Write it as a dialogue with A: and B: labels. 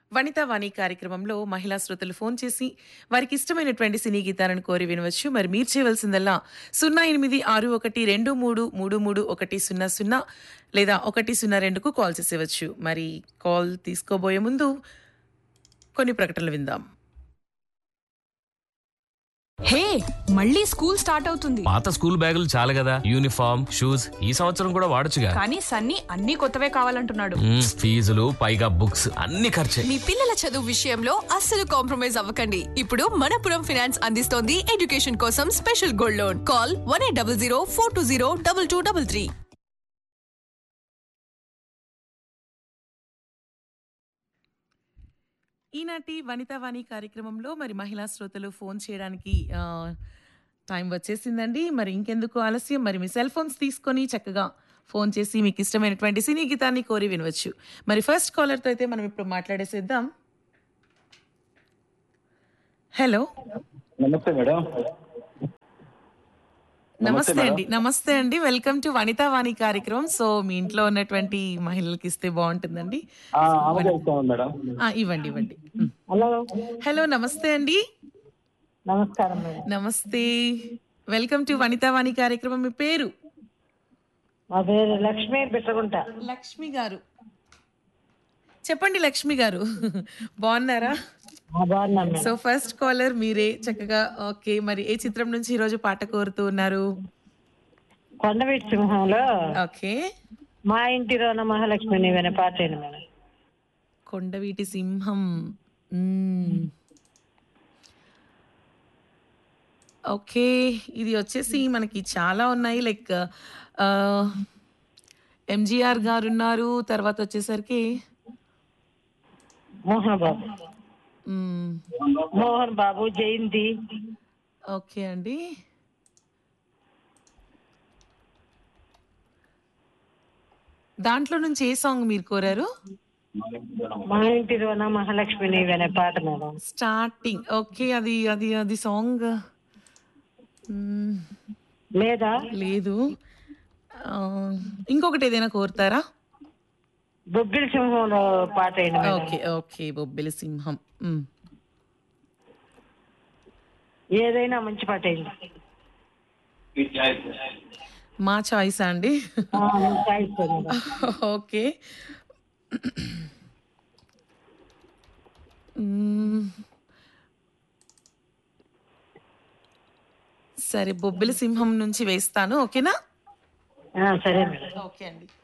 A: వనితా వాణి కార్యక్రమంలో మహిళా శ్రోతలు ఫోన్ చేసి వారికి ఇష్టమైనటువంటి సినీ గీతాలను కోరి వినవచ్చు మరి మీరు చేయవలసిందల్లా సున్నా ఎనిమిది ఆరు ఒకటి రెండు మూడు మూడు మూడు ఒకటి సున్నా సున్నా లేదా ఒకటి సున్నా రెండుకు కాల్ చేసేవచ్చు మరి కాల్ తీసుకోబోయే ముందు కొన్ని ప్రకటనలు విందాం
B: హే మళ్ళీ స్కూల్ స్టార్ట్ అవుతుంది
C: పాత స్కూల్ బ్యాగులు చాలు కదా యూనిఫామ్ షూస్ ఈ సంవత్సరం కూడా వాడొచ్చుగా
B: కానీ సన్నీ అన్ని కొత్తవే కావాలంటున్నాడు
C: మ్మ్, ఫీజులు పైగా బుక్స్ అన్ని ఖర్చే
D: మీ పిల్లల చదువు విషయంలో అస్సలు కాంప్రమైజ్ అవ్వకండి ఇప్పుడు మనపురం ఫైనాన్స్ అందిస్తోంది ఎడ్యుకేషన్ కోసం special gold loan call one eight double zero four two zero double two double three
A: ఈనాటి వనితా వాణి కార్యక్రమంలో మరి మహిళా శ్రోతలు ఫోన్ చేయడానికి ఆ, టైం వచ్చేసిందండి మరి ఇంకెందుకు ఆలస్యం మరి మీ సెల్ ఫోన్స్ తీసుకొని చక్కగా ఫోన్ చేసి మీకు ఇష్టమైనటువంటి సినీ గీతాన్ని కోరి వినవచ్చు మరి ఫస్ట్ కాలర్తో అయితే మనం ఇప్పుడు మాట్లాడేసేద్దాం హలో
E: నమస్తే మేడం
A: నమస్తే
E: మేడం.
A: అండి నమస్తే అండి వెల్కమ్ టు వనితా వాణి కార్యక్రమం సో మీ ఇంట్లో ఉన్నటువంటి మహిళలకి ఇస్తే బాగుంటుందండి
E: ఆ, అమలు చేస్తాను మేడం
A: ఆ, ఇవ్వండి ఇవ్వండి ఉమ్.
F: హలో
A: హలో నమస్తే అండి
F: నమస్కారం మేడం
A: నమస్తే వెల్కమ్ టు వనితా వాణి కార్యక్రమం మీ పేరు
F: మా పేరు లక్ష్మీ బిట్టగుంట
A: లక్ష్మి గారు చెప్పండి లక్ష్మి గారు బాగున్నారా
F: ఆ, బాగున్నాం మేడం
A: సో ఫస్ట్ కాలర్ మీరే చక్కగా ఓకే మరి ఏ చిత్రం నుంచి ఈరోజు పాట కోరుతూ ఉన్నారు
F: కొండవీటి సింహంలో
A: ఓకే
F: మా ఇంటిలోన మహాలక్ష్మి నీవనే పాట అయింది మేడం
A: కొండవీటి సింహం మ్మ్. ఓకే ఇది వచ్చేసి మనకి చాలా ఉన్నాయి లైక్ ఎంజిఆర్ గారు ఉన్నారు తర్వాత వచ్చేసరికి
F: మోహన్ బాబు
A: మ్మ్,
F: మోహన్ బాబు జయంతి
A: ఓకే అండి దాంట్లో నుంచి ఏ సాంగ్ మీరు కోరారు
F: మా ఇంటిలోన మహాలక్ష్మి నీవనే పాట మేడం
A: స్టార్టింగ్ ఓకే అది అది అది సాంగ్ మ్మ్.
F: లేదా
A: లేదు ఆ, ఇంకొకటి ఏదైనా కోరుతారా
F: బొబ్బిలి సింహంలో పాట అయింది మేడం
A: ఓకే ఓకే బొబ్బిలి సింహం మ్.
F: ఏదైనా మంచి పాట అయింది
A: మా చాయిస్ అండి
F: ఆ, నేను సాయిస్తాను మేడం.
A: ఓకే మ్. సరే బొబ్బిలి సింహం నుంచి వేస్తాను ఓకేనా
F: ఆ, సరే మేడం
A: ఓకే అండి